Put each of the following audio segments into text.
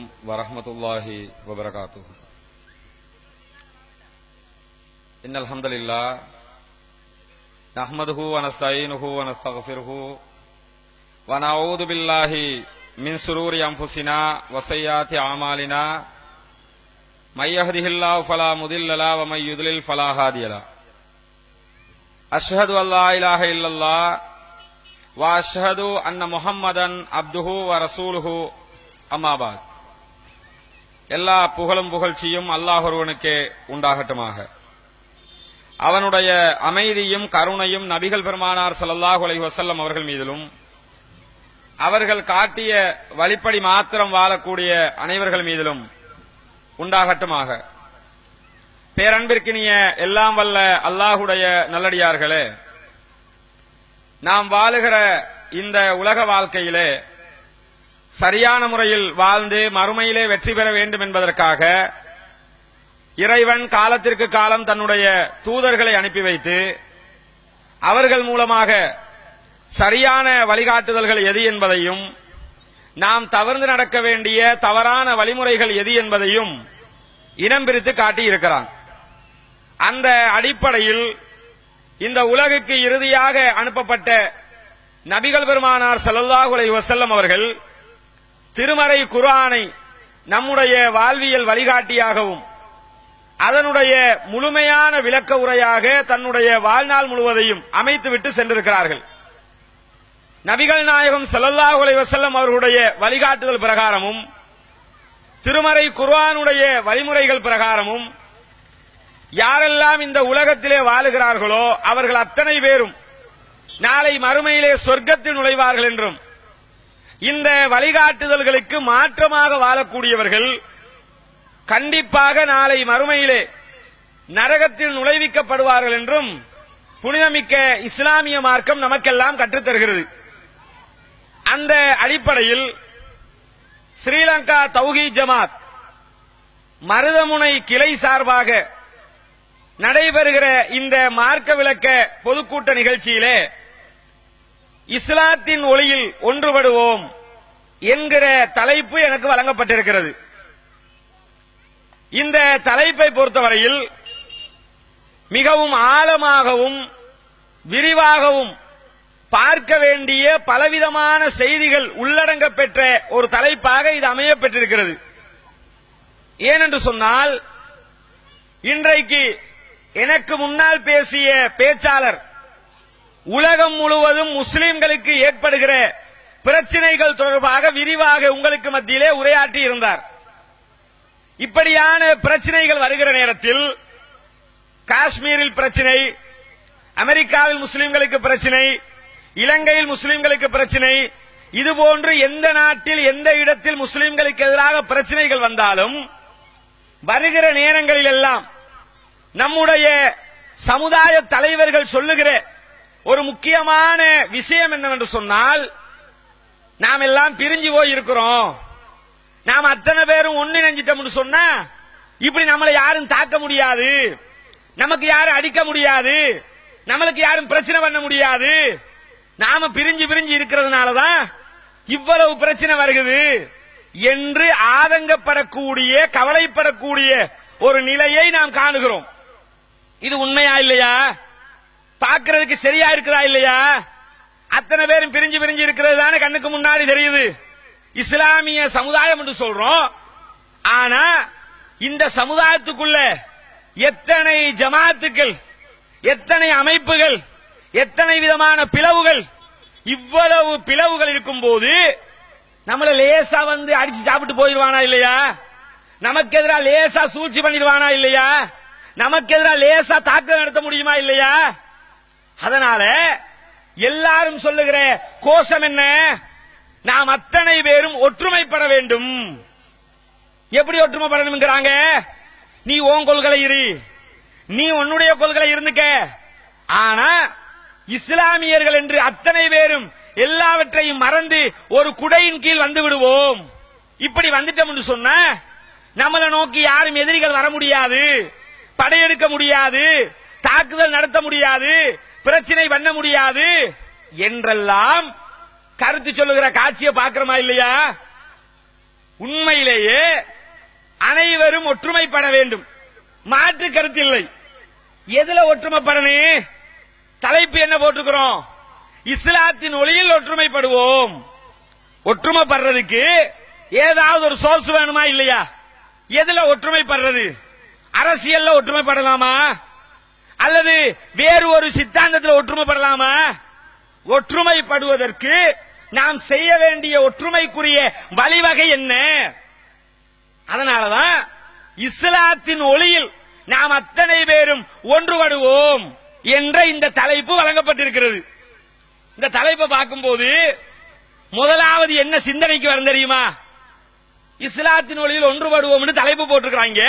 ورحمة الله وبركاته إن الحمد لله نحمده ونستعينه ونستغفره ونعوذ بالله من سرور أنفسنا وسيئات أعمالنا من يهده الله فلا مضل له ومن يضلل فلا هادي له أشهد أن لا إله إلا الله وأشهد أن محمدا عبده ورسوله أما بعد எல்லா புகழும் புகழ்ச்சியும் அல்லாஹ் ஒருவனுக்கே உண்டாகட்டுமாக அவனுடைய அமைதியும் கருணையும் நபிகள் பெருமானார் ஸல்லல்லாஹு அலைஹி வஸல்லம் அவர்கள் மீதிலும் அவர்கள் காட்டிய வழிப்படி மாத்திரம் வாழக்கூடிய அனைவர்கள் மீதிலும் உண்டாகட்டுமாக பேரன்பிற்கினிய எல்லாம் வல்ல அல்லாஹுடைய நல்லடியார்களே நாம் வாழுகிற இந்த உலக வாழ்க்கையிலே சரியான முறையில் வாழ்ந்து மறுமையிலே வெற்றி பெற வேண்டும் என்பதற்காக இறைவன் காலத்திற்கு காலம் தன்னுடைய தூதர்களை அனுப்பி வைத்து அவர்கள் மூலமாக சரியான வழிகாட்டுதல்கள் எது என்பதையும் நாம் தவறுந்து நடக்க வேண்டிய தவறான வழிமுறைகள் எது என்பதையும் இனம் பிரித்து காட்டியிருக்கிறான் அந்த அடிப்படையில் இந்த உலகுக்கு இறுதியாக அனுப்பப்பட்ட நபிகள் பெருமானார் ஸல்லல்லாஹு அலைஹி வஸல்லம் அவர்கள் திருமறை குர்ஆனை நம்முடைய வாழ்வியல் வழிகாட்டியாகவும் அதனுடைய முழுமையான விளக்க உரையாக தன்னுடைய வாழ்நாள் முழுவதையும் அமைத்துவிட்டு சென்றிருக்கிறார்கள் நபிகள் நாயகம் ஸல்லல்லாஹு அலைஹி வஸல்லம் அவர்களுடைய வழிகாட்டுதல் பிரகாரமும் திருமறை குர்ஆனுடைய வழிமுறைகள் பிரகாரமும் யாரெல்லாம் இந்த உலகத்திலே வாழுகிறார்களோ அவர்கள் அத்தனை பேரும் நாளை மறுமையிலே சொர்க்கத்தில் நுழைவார்கள் என்றும் இந்த வழிகாட்டுதல்களுக்கு மாற்றமாக வாழக்கூடியவர்கள் கண்டிப்பாக நாளை மறுமையிலே நரகத்தில் நுழைவிக்கப்படுவார்கள் என்றும் புனிதமிக்க இஸ்லாமிய மார்க்கம் நமக்கெல்லாம் கற்றுத்தருகிறது அந்த அடிப்படையில் ஸ்ரீலங்கா தௌஹி ஜமாத் மருதமுனை கிளை சார்பாக நடைபெறுகிற இந்த மார்க்க விளக்க பொதுக்கூட்ட நிகழ்ச்சியிலே இஸ்லாத்தின் ஒளியில் ஒன்றுபடுவோம் என்கிற தலைப்பு எனக்கு வழங்கப்பட்டிருக்கிறது இந்த தலைப்பை பொறுத்தவரையில் மிகவும் ஆழமாகவும் விரிவாகவும் பார்க்க வேண்டிய பலவிதமான செய்திகள் உள்ளடங்க பெற்ற ஒரு தலைப்பாக இது அமைய பெற்றிருக்கிறது ஏனென்று சொன்னால் இன்றைக்கு எனக்கு முன்னால் பேசிய பேச்சாளர் உலகம் முழுவதும் முஸ்லிம்களுக்கு ஏற்படுகிற பிரச்சனைகள் தொடர்பாக விரிவாக உங்களுக்கு மத்தியிலே உரையாற்றி இருந்தார் இப்படியான பிரச்சனைகள் வருகிற நேரத்தில் காஷ்மீரில் பிரச்சனை அமெரிக்காவில் முஸ்லிம்களுக்கு பிரச்சனை இலங்கையில் முஸ்லிம்களுக்கு பிரச்சனை இதுபோன்று எந்த நாட்டில் எந்த இடத்தில் முஸ்லிம்களுக்கு எதிராக பிரச்சனைகள் வந்தாலும் வருகிற நேரங்களில் எல்லாம் நம்முடைய சமுதாய தலைவர்கள் சொல்லுகிற ஒரு முக்கியமான விஷயம் என்னவென்று சொன்னால் நாம் எல்லாம் பிரிஞ்சு போய் இருக்கிறோம் நாம் அத்தனை பேரும் ஒன்னு நெஞ்சிட்டோம்னு சொன்னா இப்படி நம்மளை யாரும் தாக்க முடியாது நமக்கு யாரும் அடிக்க முடியாது நம்மளுக்கு யாரும் பிரச்சனை பண்ண முடியாது நாம பிரிஞ்சு பிரிஞ்சு இருக்கிறதுனாலதான் இவ்வளவு பிரச்சனை வருகிறது என்று ஆதங்கப்படக்கூடிய கவலைப்படக்கூடிய ஒரு நிலையை நாம் காணுகிறோம் இது உண்மையா இல்லையா பார்க்கிறதுக்கு சரியா இருக்குதா இல்லையா அத்தனை பேரும் பிரிஞ்சு பிரிஞ்சு இருக்கிறது தானே கண்ணுக்கு முன்னாடி தெரியுது இஸ்லாமிய சமுதாயம் என்று சொல்றோம் ஆனா இந்த சமுதாயத்துக்குள்ள எத்தனை ஜமாத்துக்கள் எத்தனை அமைப்புகள் எத்தனை விதமான பிளவுகள் இவ்வளவு பிளவுகள் இருக்கும் போது நம்மள லேசா வந்து அடிச்சு சாப்பிட்டு போயிடுவானா இல்லையா நமக்கு எதிராக லேசா சூழ்ச்சி பண்ணிடுவானா இல்லையா நமக்கு எதிராக லேசா தாக்குதல் நடத்த முடியுமா இல்லையா அதனால எல்லாரும் சொல்லுகிற கோஷம் என்ன நாம் அத்தனை பேரும் ஒற்றுமைப்பட வேண்டும் எப்படி ஒற்றுமைப்படணுங்கிறாங்க நீ உன் கொள்கை இரு நீ உன்னுடைய கொள்கை இருந்துக்க ஆனா இஸ்லாமியர்கள் என்று அத்தனை பேரும் எல்லாவற்றையும் மறந்து ஒரு குடையின் கீழ் வந்து விடுவோம் இப்படி வந்துட்டோம் என்று சொன்ன நம்மளை நோக்கி யாரும் எதிரிகள் வர முடியாது படையெடுக்க முடியாது தாக்குதல் நடத்த முடியாது பிரச்சனை பண்ண முடியாது என்றெல்லாம் கருத்து சொல்லுகிற காட்சியை பார்க்கிறோமா இல்லையா உண்மையிலேயே அனைவரும் ஒற்றுமைப்பட வேண்டும் மாற்று கருத்தில்லை எதுல ஒற்றுமைப்படணும் தலைப்பு என்ன போட்டுக்கிறோம் இஸ்லாத்தின் ஒளியில் ஒற்றுமைப்படுவோம் ஒற்றுமைப்படுறதுக்கு ஏதாவது ஒரு சோர்ஸ் வேணுமா இல்லையா எதுல ஒற்றுமைப்படுறது அரசியல்ல ஒற்றுமைப்படலாமா அல்லது வேறு ஒரு சித்தாந்தத்தில் ஒற்றுமைப்படலாமா ஒற்றுமைப்படுவதற்கு நாம் செய்ய வேண்டிய ஒற்றுமைக்குரிய வழிவகை என்ன அதனாலதான் இஸ்லாத்தின் ஒளியில் நாம் அத்தனை பேரும் ஒன்றுபடுவோம் என்ற இந்த தலைப்பு வழங்கப்பட்டிருக்கிறது இந்த தலைப்பை பார்க்கும்போது முதலாவது என்ன சிந்தனைக்கு வரும் தெரியுமா இஸ்லாத்தின் ஒளியில் ஒன்றுபடுவோம் தலைப்பு போட்டிருக்கிறாங்க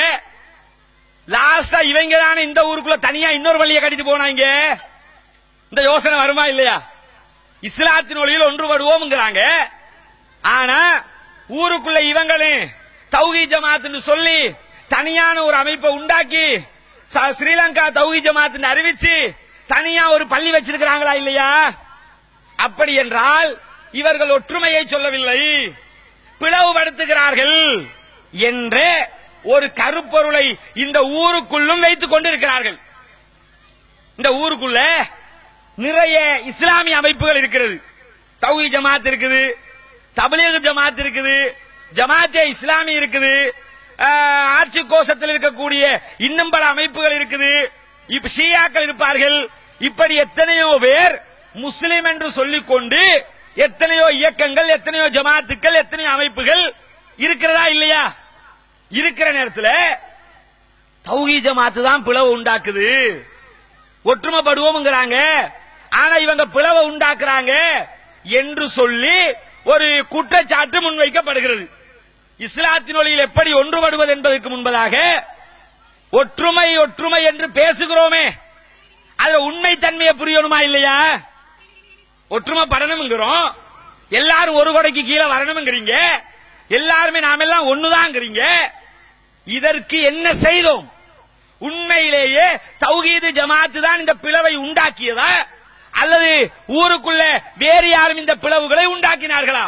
லாஸ்டா இவங்க தானே இந்த ஊருக்குள்ள தனியா இன்னொரு வழியை கட்டிட்டு போனாங்க இந்த யோசனை வருமா இல்லையா இஸ்லாத்தின் ஒளியில் ஒன்றுபடுவோம்ங்கிறாங்க ஆனா ஊருக்குள்ள இவங்களும் தௌஹி ஜமாத்னு சொல்லி தனியான ஒரு அமைப்பை உண்டாக்கி ச- ஸ்ரீலங்கா தௌஹி ஜமாத்னு அறிவிச்சு தனியா ஒரு பள்ளி வச்சிருக்கிறாங்களா இல்லையா அப்படி என்றால் இவர்கள் ஒற்றுமையை சொல்லவில்லை பிளவுபடுத்துகிறார்கள் என்ற ஒரு கருப்பொருளை இந்த ஊருக்குள்ளும் வைத்துக் கொண்டிருக்கிறார்கள் இந்த ஊருக்குள்ள நிறைய இஸ்லாமிய அமைப்புகள் இருக்கிறது தௌஹி ஜமாத் இருக்குது தபிலீக் ஜமாத் இருக்குது ஜமாத்தே இஸ்லாமி இருக்குது ஆஹ், ஆட்சி கோஷத்தில் இருக்கக்கூடிய இன்னும் பல அமைப்புகள் இருக்குது இப்ப ஷியாக்கள் இருப்பார்கள் இப்படி எத்தனையோ பேர் முஸ்லிம் என்று சொல்லிக் கொண்டு எத்தனையோ இயக்கங்கள் எத்தனையோ ஜமாத்துக்கள் எத்தனையோ அமைப்புகள் இருக்கிறதா இல்லையா இருக்கிற நேரத்தில் தௌஹி ஜமாத்து தான் பிளவு உண்டாக்குது ஒற்றுமைப்படுவோம்ங்கிறாங்க ஆனா இவங்க பிளவை உண்டாக்குறாங்க என்று சொல்லி ஒரு குற்றச்சாட்டு முன்வைக்கப்படுகிறது இஸ்லாத்தின் ஒளியில் எப்படி ஒன்றுபடுவது என்பதற்கு முன்பதாக ஒற்றுமை ஒற்றுமை என்று பேசுகிறோமே அதுல உண்மை தன்மையை புரியணுமா இல்லையா ஒற்றுமை படணுங்கிறோம் எல்லாரும் ஒரு கொடைக்கு கீழே வரணுங்கிறீங்க எல்லாருமே நாம எல்லாம் ஒண்ணுதாங்கிறீங்க இதற்கு என்ன செய்தோம் உண்மையிலேயே தௌஹீது ஜமாத்து தான் இந்த பிளவை உண்டாக்கியதா அல்லது ஊருக்குள்ள வேறு யாரும் இந்த பிளவுகளை உண்டாக்கினார்களா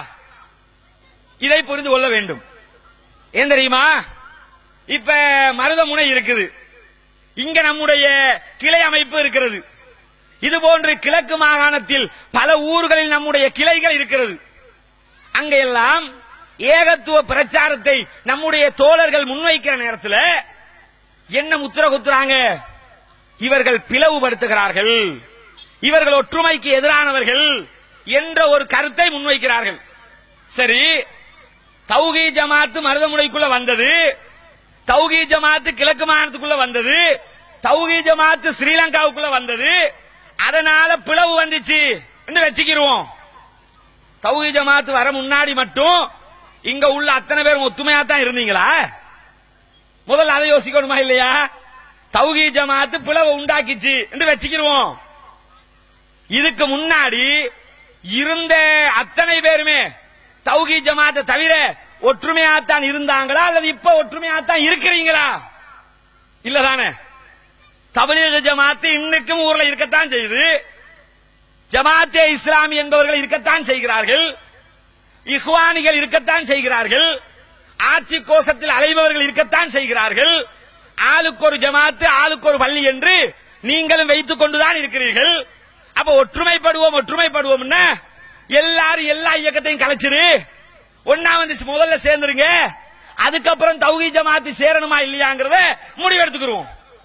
இதை புரிந்து கொள்ள வேண்டும் ஏன் தெரியுமா இப்ப மருதமுனை இருக்குது இங்க நம்முடைய கிளை அமைப்பு இருக்கிறது இது போன்று கிழக்கு மாகாணத்தில் பல ஊர்களில் நம்முடைய கிளைகள் இருக்கிறது அங்கெல்லாம் ஏகத்துவ பிரச்சாரத்தை நம்முடைய தோழர்கள் முன்வைக்கிற நேரத்தில் என்ன முத்திர குத்துறாங்க இவர்கள் பிளவுபடுத்துகிறார்கள் இவர்கள் ஒற்றுமைக்கு எதிரானவர்கள் என்ற ஒரு கருத்தை முன்வைக்கிறார்கள் சரி தௌஹி ஜமாத்து மருதமுனைக்குள்ள வந்தது தௌஹி ஜமாத்து கிழக்கு மாகாணத்துக்குள்ள வந்தது தௌஹி ஜமாத்து ஸ்ரீலங்காவுக்குள்ள வந்தது அதனால பிளவு வந்துச்சு என்று வச்சுக்கிருவோம் தௌஹி ஜமாத்து வர முன்னாடி மட்டும் இங்க உள்ள அத்தனை பேரும் ஒத்துமையா தான் இருந்தீங்களா முதல்ல அதை யோசிக்கணுமா இல்லையா தௌஹி ஜமாத்து பிளவை உண்டாக்கிச்சு என்று வச்சுக்கிருவோம் இதுக்கு முன்னாடி இருந்த அத்தனை பேருமே தௌஹி ஜமாத்தை தவிர ஒற்றுமையாத்தான் இருந்தாங்களா அல்லது இப்ப ஒற்றுமையாத்தான் இருக்கிறீங்களா இல்லதானே தபலீக ஜமாத்து இன்னைக்கும் ஊர்ல இருக்கத்தான் செய்யுது ஜமாத்தே இஸ்லாமி என்பவர்கள் இருக்கத்தான் செய்கிறார்கள் இஹ்வானிகள் இருக்கத்தான் செய்கிறார்கள் ஆட்சி கோஷத்தில் அலைபவர்கள் இருக்கத்தான் செய்கிறார்கள் ஆளுக்கு ஒரு ஜமாத்து ஆளுக்கு ஒரு பள்ளி என்று நீங்களும் வைத்துக் கொண்டுதான் இருக்கிறீர்கள் அப்ப ஒற்றுமைப்படுவோம் ஒற்றுமைப்படுவோம் எல்லாரும் எல்லா இயக்கத்தையும் கலைச்சிரு ஒன்னா வந்து முதல்ல சேர்ந்துருங்க அதுக்கப்புறம் தௌஹி ஜமாத்து சேரணுமா இல்லையாங்கிறத முடிவெடுத்துக்கிறோம்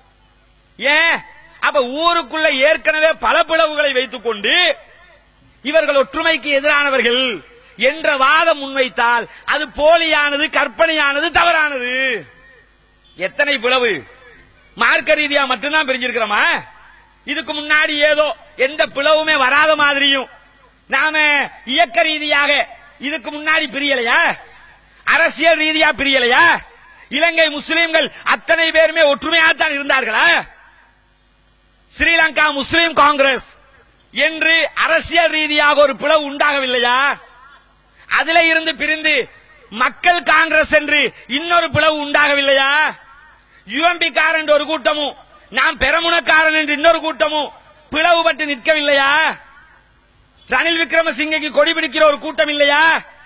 ஏன் அப்ப ஊருக்குள்ள ஏற்கனவே பல பிளவுகளை வைத்துக் கொண்டு இவர்கள் ஒற்றுமைக்கு எதிரானவர்கள் என்ற வாதம் முன்வைத்தால் அது போலியானது கற்பனையானது தவறானது எத்தனை பிளவு மார்க்க ரீதியா மட்டும்தான் பிரிஞ்சிருக்கிறோமா இதுக்கு முன்னாடி ஏதோ எந்த பிளவுமே வராத மாதிரியும் நாம இயக்க ரீதியாக இதுக்கு முன்னாடி பிரியலையா அரசியல் ரீதியா பிரியலையா இலங்கை முஸ்லிம்கள் அத்தனை பேருமே ஒற்றுமையாத்தான் இருந்தார்களா ஸ்ரீலங்கா முஸ்லிம் காங்கிரஸ் என்று அரசியல் ரீதியாக ஒரு பிளவு உண்டாகவில்லையா அதில இருந்து பிரிந்து மக்கள் காங்கிரஸ் என்று இன்னொரு பிளவு உண்டாகவில்லையா யுஎம்பி காரன் ஒரு கூட்டமும் நாம் பெரமுனக்காரன் என்று இன்னொரு கூட்டமும் பிளவுபட்டு நிற்கவில்லையா ரணில் விக்ரமசிங்கைக்கு கொடி பிடிக்கிற ஒரு கூட்டம் இல்லையா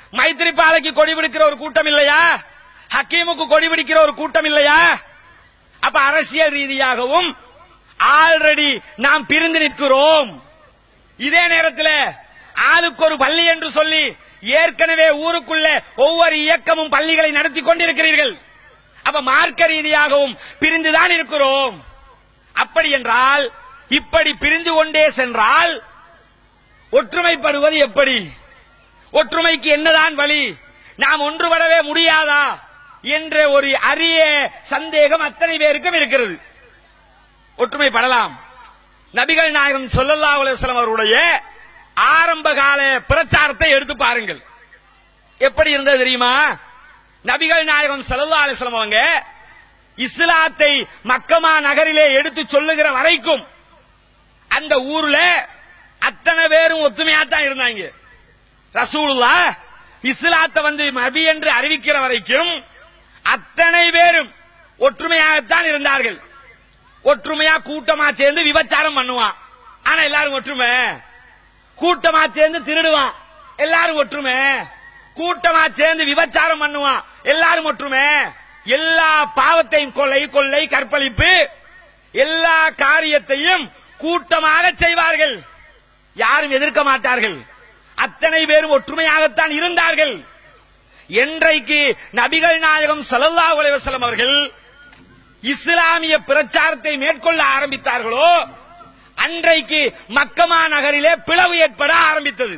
மைத்திரிபாலைக்கு கொடி பிடிக்கிற ஒரு கூட்டம் இல்லையா ஹக்கீமுக்கு கொடி பிடிக்கிற ஒரு கூட்டம் இல்லையா அப்ப அரசியல் ரீதியாகவும் ஆல்ரெடி நாம் பிரிந்து நிற்கிறோம் இதே நேரத்தில் ஆளுக்கு ஒரு பள்ளி என்று சொல்லி ஏற்கனவே ஊருக்குள்ள ஒவ்வொரு இயக்கமும் பள்ளிகளை நடத்தி கொண்டிருக்கிறீர்கள் அப்ப மார்க்க ரீதியாகவும் பிரிந்துதான் இருக்கிறோம் அப்படி என்றால் இப்படி பிரிந்து கொண்டே சென்றால் ஒற்றுமைப்படுவது எப்படி ஒற்றுமைக்கு என்னதான் வழி நாம் ஒன்றுபடவே முடியாதா என்ற ஒரு அரிய சந்தேகம் அத்தனை பேருக்கும் இருக்கிறது ஒற்றுமைப்படலாம் நபிகள் நாயகம் ஸல்லல்லாஹு அலைஹி வஸல்லம் அவருடைய ஆரம்ப கால பிரச்சாரத்தை எடுத்து பாருங்கள் எப்படி இருந்தது தெரியுமா நபிகள் நாயகம் ஸல்லல்லாஹு அலைஹி வஸல்லம் அவங்க இஸ்லாத்தை மக்கமா நகரிலே எடுத்து சொல்லுகிற வரைக்கும் அந்த ஊர்ல அத்தனை பேரும் ஒத்துமையா தான் இருந்தாங்க ரசூலுல்லா இஸ்லாத்தை வந்து நபி என்று அறிவிக்கிற வரைக்கும் அத்தனை பேரும் ஒற்றுமையாகத்தான் இருந்தார்கள் ஒற்றுமையா கூட்டமா சேர்ந்து விபச்சாரம் பண்ணுவான் ஆனா எல்லாரும் ஒற்றுமை கூட்டமா சேர்ந்து திருடுவான் எல்லாரும் ஒற்றுமை கூட்டமா சேர்ந்து விபச்சாரம் பண்ணுவான் எல்லாரும் ஒற்றுமை எல்லா பாவத்தையும் கொலை கொள்ளை கற்பழிப்பு எல்லா காரியத்தையும் கூட்டமாக செய்வார்கள் யாரும் எதிர்க்க மாட்டார்கள் அத்தனை பேரும் ஒற்றுமையாகத்தான் இருந்தார்கள் என்றைக்கு நபிகள் நாயகம் ஸல்லல்லாஹு அலைஹி வஸல்லம் அவர்கள் இஸ்லாமிய பிரச்சாரத்தை மேற்கொள்ள ஆரம்பித்தார்களோ அன்றைக்கு மக்கமா நகரிலே பிளவு ஏற்பட ஆரம்பித்தது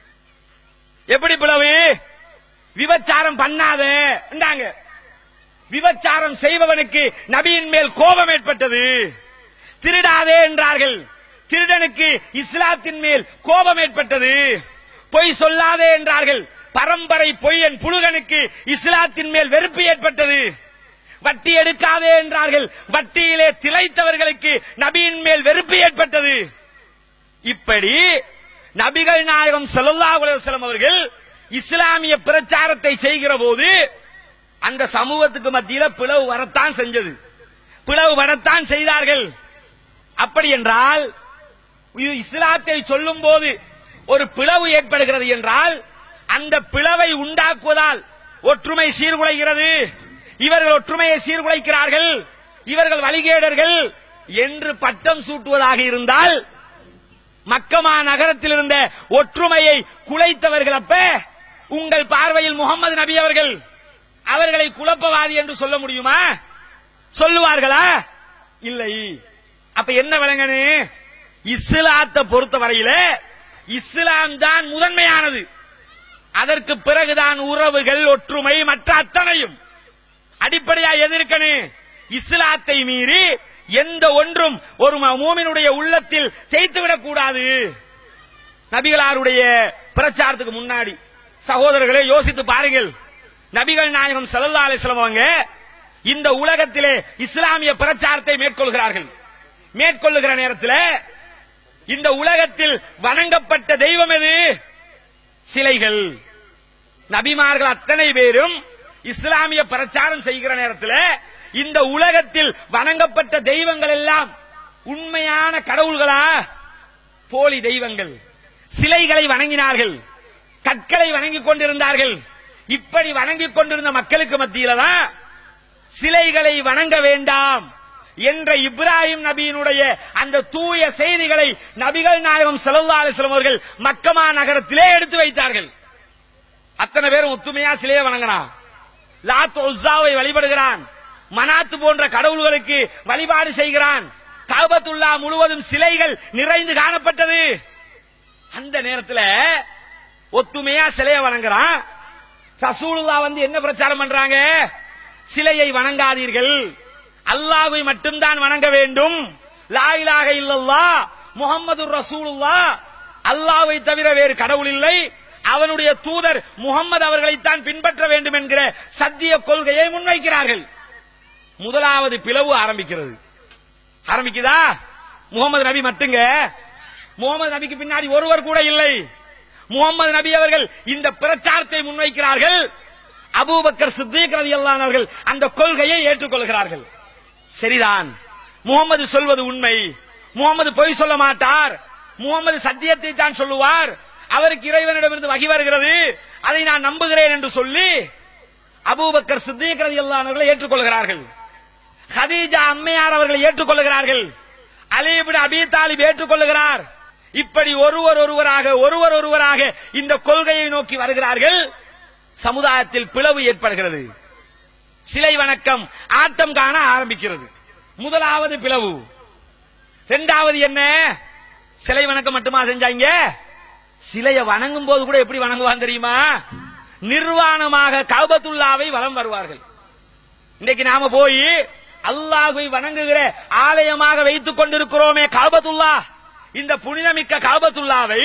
எப்படி பிளவு விபச்சாரம் பண்ணாத என்றாங்க விபச்சாரம் செய்பவனுக்கு நபியின் மேல் கோபம் ஏற்பட்டது திருடாதே என்றார்கள் திருடனுக்கு இஸ்லாத்தின் மேல் கோபம் ஏற்பட்டது பொய் சொல்லாதே என்றார்கள் பரம்பரை பொய்யன் புழுகனுக்கு இஸ்லாத்தின் மேல் வெறுப்பு ஏற்பட்டது வட்டி எடுக்காதே என்றார்கள் வட்டியிலே திளைத்தவர்களுக்கு நபியின் மேல் வெறுப்பு ஏற்பட்டது இப்படி நபிகள் நாயகம் ஸல்லல்லாஹு அலைஹி வஸல்லம் அவர்கள் இஸ்லாமிய பிரச்சாரத்தை செய்கிற போது அந்த சமூகத்துக்கு மத்தியில பிளவு வரத்தான் செஞ்சது பிளவு வரத்தான் செய்தார்கள் அப்படி என்றால் இது இஸ்லாத்தை சொல்லும் போது ஒரு பிளவு ஏற்படுகிறது என்றால் அந்த பிளவை உண்டாக்குவதால் ஒற்றுமை சீர்குலைகிறது இவர்கள் ஒற்றுமையை சீர்குலைக்கிறார்கள் இவர்கள் வழிகேடர்கள் என்று பட்டம் சூட்டுவதாக இருந்தால் மக்கமா நகரத்தில் இருந்த ஒற்றுமையை குலைத்தவர்கள் அப்ப உங்கள் பார்வையில் முகமது நபி அவர்கள் அவர்களை குழப்பவாதி என்று சொல்ல முடியுமா சொல்லுவார்களா இல்லை அப்ப என்ன விளங்கனு இஸ்லாத்தை பொறுத்த வரையில இஸ்லாம் தான் முதன்மையானது அதற்கு பிறகுதான் உறவுகள் ஒற்றுமை மற்ற அத்தனையும் அடிப்படையா எதிர்க்கனு இஸ்லாத்தை மீறி எந்த ஒன்றும் ஒரு மூமினுடைய உள்ளத்தில் தேய்த்து விடக்கூடாது நபிகளாருடைய பிரச்சாரத்துக்கு முன்னாடி சகோதரர்களை யோசித்து பாருங்கள் நபிகள் நாயகம் ஸல்லல்லாஹு அலைஹி வஸல்லம் அவங்க இந்த உலகத்திலே இஸ்லாமிய பிரச்சாரத்தை மேற்கொள்கிறார்கள் மேற்கொள்ளுகிற நேரத்தில் இந்த உலகத்தில் வணங்கப்பட்ட தெய்வம் எது சிலைகள் நபிமார்கள் அத்தனை பேரும் இஸ்லாமிய பிரச்சாரம் செய்கிற நேரத்தில் இந்த உலகத்தில் வணங்கப்பட்ட தெய்வங்கள் எல்லாம் உண்மையான கடவுள்களா போலி தெய்வங்கள் சிலைகளை வணங்கினார்கள் கற்களை வணங்கிக் கொண்டிருந்தார்கள் இப்படி வணங்கிக் கொண்டிருந்த மக்களுக்கு மத்தியில தான் சிலைகளை வணங்க வேண்டாம் என்ற இப்ராஹிம் நபியினுடைய அந்த தூய செய்திகளை நபிகள் நாயகம் ஸல்லல்லாஹு அலைஹி வஸல்லம் அவர்கள் மக்கமா நகரத்திலே எடுத்து வைத்தார்கள் அத்தனை பேரும் ஒத்துமையா சிலையை வணங்கினான் லாத் உஸ்ஸாவை வழிபடுகிறான் மனாத்து போன்ற கடவுள்களுக்கு வழிபாடு செய்கிறான் காபத்துல்லா முழுவதும் சிலைகள் நிறைந்து காணப்பட்டது அந்த நேரத்தில் ஒத்துமையா சிலையை வணங்குறான் ரசூலுல்லா வந்து என்ன பிரச்சாரம் பண்றாங்க சிலையை வணங்காதீர்கள் அல்லாஹ்வை மட்டும்தான் வணங்க வேண்டும் லா இலாஹ இல்லல்லாஹ் முஹம்மது ரசூலுல்லா அல்லாஹ்வை தவிர வேறு கடவுள் இல்லை அவனுடைய தூதர் முகம்மது அவர்களைத்தான் பின்பற்ற வேண்டும் என்கிற சத்திய கொள்கையை முன்வைக்கிறார்கள் முதலாவது பிளவு ஆரம்பிக்கிறது ஆரம்பிக்குதா முகமது நபி மட்டுங்க முகமது நபிக்கு பின்னாடி ஒருவர் கூட இல்லை முகமது நபி அவர்கள் இந்த பிரச்சாரத்தை முன்வைக்கிறார்கள் அபூபக்கர் சித்திக் ரலியல்லாஹு அவர்கள் அந்த கொள்கையை ஏற்றுக்கொள்கிறார்கள் சரிதான் முகமது சொல்வது உண்மை முகமது பொய் சொல்ல மாட்டார் முகமது சத்தியத்தை தான் சொல்லுவார் அவருக்கு இறைவனிடமிருந்து வகி வருகிறது அதை நான் நம்புகிறேன் என்று சொல்லி அபூபக்கர் சித்திக் ரலியல்லாஹு அவர்களை ஏற்றுக்கொள்கிறார்கள் ஹதீஜா அம்மையார் அவர்களை ஏற்றுக்கொள்கிறார்கள் அலிபின் அபி தாலிப் ஏற்றுக்கொள்கிறார் இப்படி ஒருவர் ஒருவராக ஒருவர் ஒருவராக இந்த கொள்கையை நோக்கி வருகிறார்கள் சமுதாயத்தில் பிளவு ஏற்படுகிறது சிலை வணக்கம் ஆட்டம் காண ஆரம்பிக்கிறது முதலாவது பிளவு இரண்டாவது என்ன சிலை வணக்கம் மட்டுமா செஞ்சாங்க சிலையை வணங்கும் போது கூட எப்படி வணங்குவான் தெரியுமா நிர்வாணமாக கல்பத்துல்லாவை வலம் வருவார்கள் இன்னைக்கு நாம போய் அல்லாஹ்வை வணங்குகிற ஆலயமாக வைத்துக் கொண்டிருக்கிறோமே காபத்துல்லா இந்த புனிதமிக்க காபத்துல்லாவை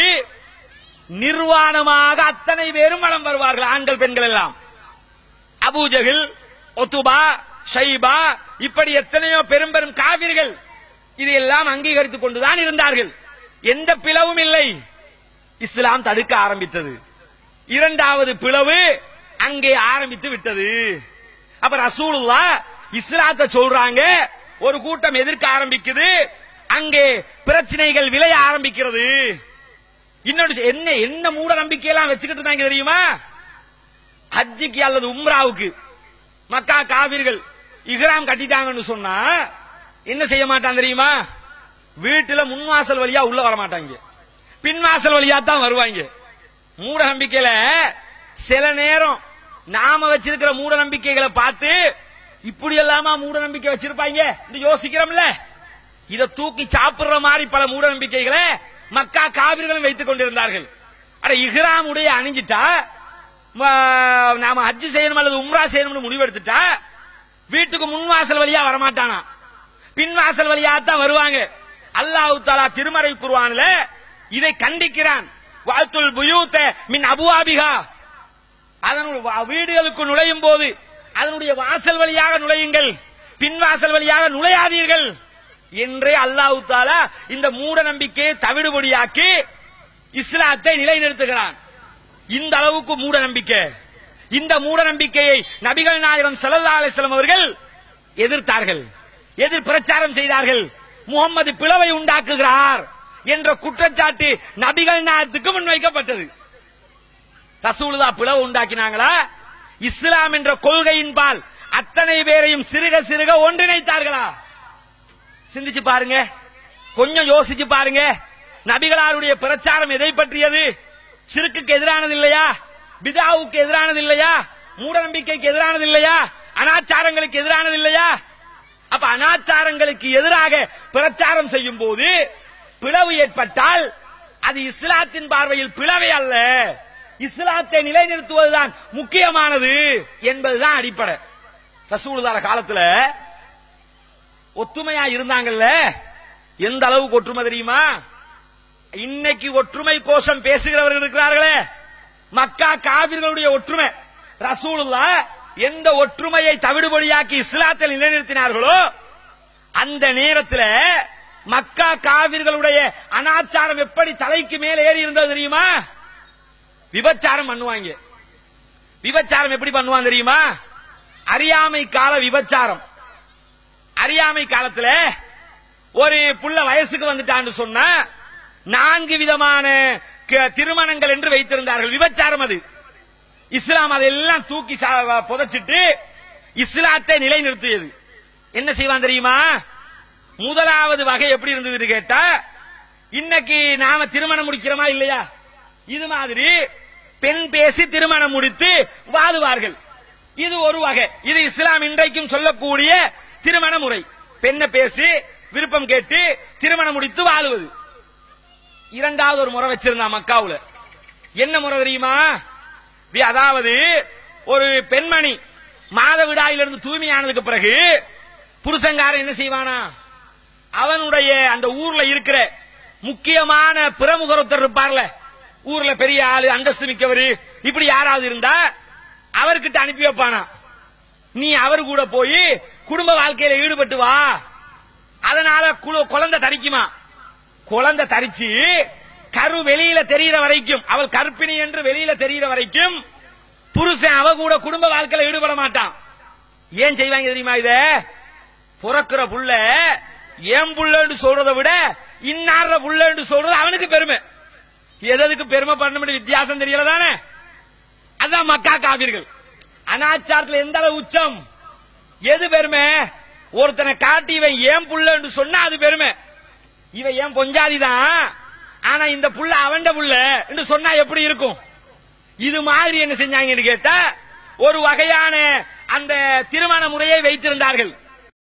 நிர்வாணமாக அத்தனை பேரும் வலம் வருவார்கள் ஆண்கள் பெண்கள் எல்லாம் அபூஜகில் ஒத்துபா ஷைபா இப்படி எத்தனையோ பெரும் பெரும் காவிர்கள் இதையெல்லாம் அங்கீகரித்துக் கொண்டுதான் இருந்தார்கள் எந்த பிளவும் இல்லை இஸ்லாம் தடுக்க ஆரம்பித்தது இரண்டாவது பிளவு அங்கே ஆரம்பித்து விட்டது அப்ப ரசூலுல்லா இஸ்லாத்தை சொல்றாங்க ஒரு கூட்டம் எதிர்க்க ஆரம்பிக்குது அங்கே பிரச்சனைகள் விளைய ஆரம்பிக்கிறது இன்னொன்று என்ன என்ன மூட நம்பிக்கையெல்லாம் வச்சுக்கிட்டு இருந்தாங்க தெரியுமா ஹஜ்ஜிக்கு அல்லது உம்ராவுக்கு மக்கா காவிர்கள் இஹ்ராம் கட்டிட்டாங்கன்னு சொன்னா என்ன செய்ய மாட்டான் தெரியுமா வீட்டுல முன்வாசல் வழியா உள்ள வர மாட்டாங்க பின்வாசல் வழியா தான் வருவாங்க மூட நம்பிக்கையில சில நேரம் நாம வச்சிருக்கிற மூட நம்பிக்கைகளை பார்த்து இப்படி எல்லாமா மூட நம்பிக்கை வச்சிருப்பாங்க என்று யோசிக்கிறோம்ல இத தூக்கி சாப்பிடுற மாதிரி பல மூட நம்பிக்கைகளை மக்கா காவிர்களும் வைத்துக் கொண்டிருந்தார்கள் அட இஹ்ராம் உடைய அணிஞ்சிட்டா ம- நாம ஹஜ் செய்யணும் அல்லது உம்ரா செய்யணும்னு முடிவெடுத்துட்டா வீட்டுக்கு முன்வாசல் வழியா வரமாட்டானா பின்வாசல் வழியா தான் வருவாங்க அல்லாஹ் தாலா திருமறை குர்ஆன்ல இதை கண்டிக்கிறான் வாழ்த்துல் புயூத்த மின் அபுவாபிகா அதனுடைய வா- வீடுகளுக்கு நுழையும் போது அதனுடைய வாசல் வழியாக நுழையுங்கள் பின்வாசல் வழியாக நுழையாதீர்கள் என்றே அல்லாஹ் தாலா இந்த மூட நம்பிக்கையை தவிடுபடியாக்கி இஸ்லாத்தை நிலைநிறுத்துகிறான் இந்த அளவுக்கு மூட நம்பிக்கை இந்த மூட நம்பிக்கையை நபிகள் நாயகம் ஸல்லல்லாஹு அலைஹி வஸல்லம் அவர்கள் எதிர்த்தார்கள் எதிர் பிரச்சாரம் செய்தார்கள் முகம்மது பிளவை உண்டாக்குகிறார் என்ற குற்றச்சாட்டு நபிகள் நாயகத்துக்கு முன்வைக்கப்பட்டது ரசூலுல்லா பிளவு உண்டாக்கினாங்களா இஸ்லாம் என்ற கொள்கையின்பால் அத்தனை பேரையும் சிறுக சிறுக ஒன்றிணைத்தார்களா சிந்திச்சு பாருங்க கொஞ்சம் யோசிச்சு பாருங்க நபிகளாருடைய பிரச்சாரம் எதை பற்றியது சிறுக்குக்கு எதிரானது இல்லையா பிதாவுக்கு எதிரானது இல்லையா மூட நம்பிக்கைக்கு எதிரானது இல்லையா அனாச்சாரங்களுக்கு எதிரானது இல்லையா அப்ப அனாச்சாரங்களுக்கு எதிராக பிரச்சாரம் செய்யும் போது பிளவு ஏற்பட்டால் அது இஸ்லாத்தின் பார்வையில் பிளவை அல்ல இஸ்லாத்தை நிலைநிறுத்துவதுதான் முக்கியமானது என்பதுதான் அடிப்படை ரசூலுல்லாஹ் காலத்துல ஒத்துமையா இருந்தாங்கல்ல எந்த அளவுக்கு ஒற்றுமை தெரியுமா இன்னைக்கு ஒற்றுமை கோஷம் பேசுகிறவர்கள் இருக்கிறார்களே மக்கா காவிர்களுடைய ஒற்றுமை ரசூலுல்லா எந்த ஒற்றுமையை தவிடுபடியாக்கி இஸ்லாத்தில் நிலைநிறுத்தினார்களோ அந்த நேரத்தில் மக்கா காவிர்களுடைய அனாச்சாரம் எப்படி தலைக்கு மேல ஏறி இருந்தது தெரியுமா விபச்சாரம் பண்ணுவாங்க விபச்சாரம் எப்படி பண்ணுவான் தெரியுமா அறியாமை கால விபச்சாரம் அறியாமை காலத்துல ஒரு புள்ள வயசுக்கு வந்துட்டான்னு சொன்னா நான்கு விதமான க- திருமணங்கள் என்று வைத்திருந்தார்கள் விபச்சாரம் அது இஸ்லாம் அதெல்லாம் தூக்கி சா- புதைச்சிட்டு இஸ்லாத்தை நிலைநிறுத்தியது என்ன செய்வான் தெரியுமா முதலாவது வகை எப்படி இருந்ததுன்னு கேட்டா இன்னைக்கு நாம திருமணம் முடிக்கிறோமா இல்லையா இது மாதிரி பெண் பேசி திருமணம் முடித்து வாழுவார்கள் இது ஒரு வகை இது இஸ்லாம் இன்றைக்கும் சொல்லக்கூடிய திருமண முறை பெண்ணை பேசி விருப்பம் கேட்டு திருமணம் முடித்து வாழுவது இரண்டாவது ஒரு முறை வச்சிருந்தான் மக்காவுல என்ன முறை தெரியுமா வி- அதாவது ஒரு பெண்மணி மாதவிடாயிலிருந்து தூய்மையானதுக்கு பிறகு புருஷங்காரன் என்ன செய்வானா அவனுடைய அந்த ஊர்ல இருக்கிற முக்கியமான பிரமுகர் ஒருத்தர் இருப்பார்ல ஊர்ல பெரிய ஆளு அந்தஸ்து மிக்கவர் இப்படி யாராவது இருந்தா அவர்கிட்ட அனுப்பி வைப்பானா நீ அவர் கூட போய் குடும்ப வாழ்க்கையில ஈடுபட்டு வா அதனால குழு- குழந்தை தரிக்குமா குழந்தை தரிச்சு கரு வெளியில தெரியிற வரைக்கும் அவள் கற்பிணி என்று வெளியில தெரியிற வரைக்கும் புருஷன் அவ கூட குடும்ப வாழ்க்கையில ஈடுபட மாட்டான் ஏன் செய்வாங்க தெரியுமா இத பிறக்கிற புள்ள என் புள்ளன்னு சொல்றதை விட இன்னார புள்ளன்னு சொல்றது அவனுக்கு பெருமை எதற்கு பெருமை பண்ண வித்தியாசம் தெரியல தானே அதான் மக்கா காவிர்கள் அனாச்சாரத்துல எந்த அளவு உச்சம் எது பெருமை ஒருத்தனை காட்டி இவன் ஏன் புள்ளன்னு சொன்னா அது பெருமை இவன் ஏன் பொஞ்சாதி தான் ஆனா இந்த புள்ள அவன்ட புள்ள என்று சொன்னா எப்படி இருக்கும் இது மாதிரி என்ன செஞ்சாங்கன்னு கேட்டா ஒரு வகையான அந்த திருமண முறையை வைத்திருந்தார்கள்